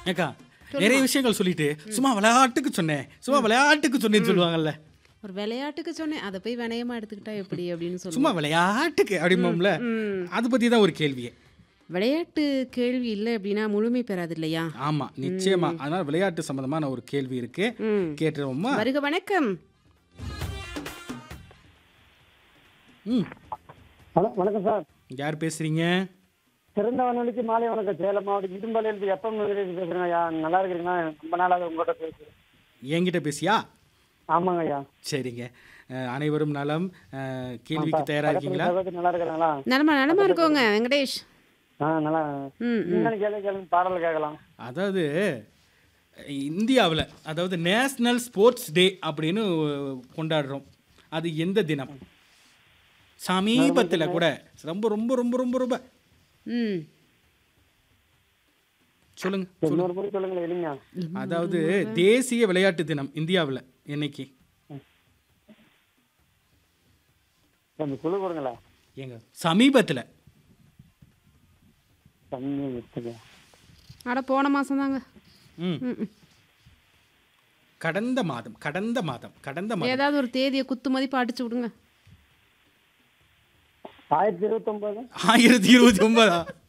ஏக்கா நிறைய விஷயங்கள் சொல்லிட்டு சும்மா விளையாட்டுக்கு சொன்னேன் சும்மா விளையாட்டுக்கு சொன்னேன்னு சொல்லுவாங்கல்ல ஒரு விளையாட்டுக்கு சொன்னேன் அதை போய் வினயமா எடுத்துக்கிட்டா எப்படி அப்படின்னு சொல்லுவோம் சும்மா விளையாட்டுக்கு அப்படிம்போம்ல ம். அது பத்தி தான் ஒரு கேள்வியே விளையாட்டு கேள்வி இல்லை அப்படின்னா முழுமை பெறாது இல்லையா ஆமா நிச்சயமா அதனால விளையாட்டு சம்பந்தமான ஒரு கேள்வி இருக்கு ம் கேட்டுருவோமா வருக வணக்கம் ம் ஹலோ வணக்கம் சார் யார் பேசுறீங்க சிறந்த வானொலிக்கு மாலை வணக்கம் சேலம் மாவட்டம் இடும்பாளையிலிருந்து எப்பம் பேசுறேங்க ஐயா நல்லா இருக்கிறீங்களா ரொம்ப நாளாக உங்கள்கிட்ட பேசுகிறேன் என்கிட்ட பேசியா ஆமாங்க ஐயா சரிங்க அஹ், அனைவரும் நலம் அஹ், கேள்விக்கு தயாரா இருக்கீங்களா சகோதரி நல்லா இருக்கிறாங்களா நலமா நலமா இருக்கோங்க வெங்கடேஷ் ஆ நல்லா ம் ம் என்னன்னு கேள்வி கேளுங்க பாடல் கேட்கலாம் அதாவது இந்தியாவில் அதாவது நேஷ்னல் ஸ்போர்ட்ஸ் டே அப்படின்னு கொண்டாடுறோம் அது எந்த தினம் சமீபத்தில் கூட ரொம்ப ரொம்ப ரொம்ப ரொம்ப ரொம்ப ம் சொல்லுங்க சொல்லுங்க இன்னொரு முறை சொல்லுங்களேன் இல்லைங்க அதாவது தேசிய விளையாட்டு தினம் இந்தியாவில் என்னைக்கு கொஞ்சம் குழு கொடுங்களேன் எங்க சமீபத்தில் தண்ணி விட்டுங்க அட போன மாதம் தாங்க ம் ம் ம். கடந்த மாதம் கடந்த மாதம் கடந்த மாதம் ஏதாவது ஒரு தேதியை குத்து மதிப்பு அடிச்சு விடுங்க ஆயிரத்தி இருபத்தொம்போது ஆயிரத்தி இருபத்தி ஒன்பதா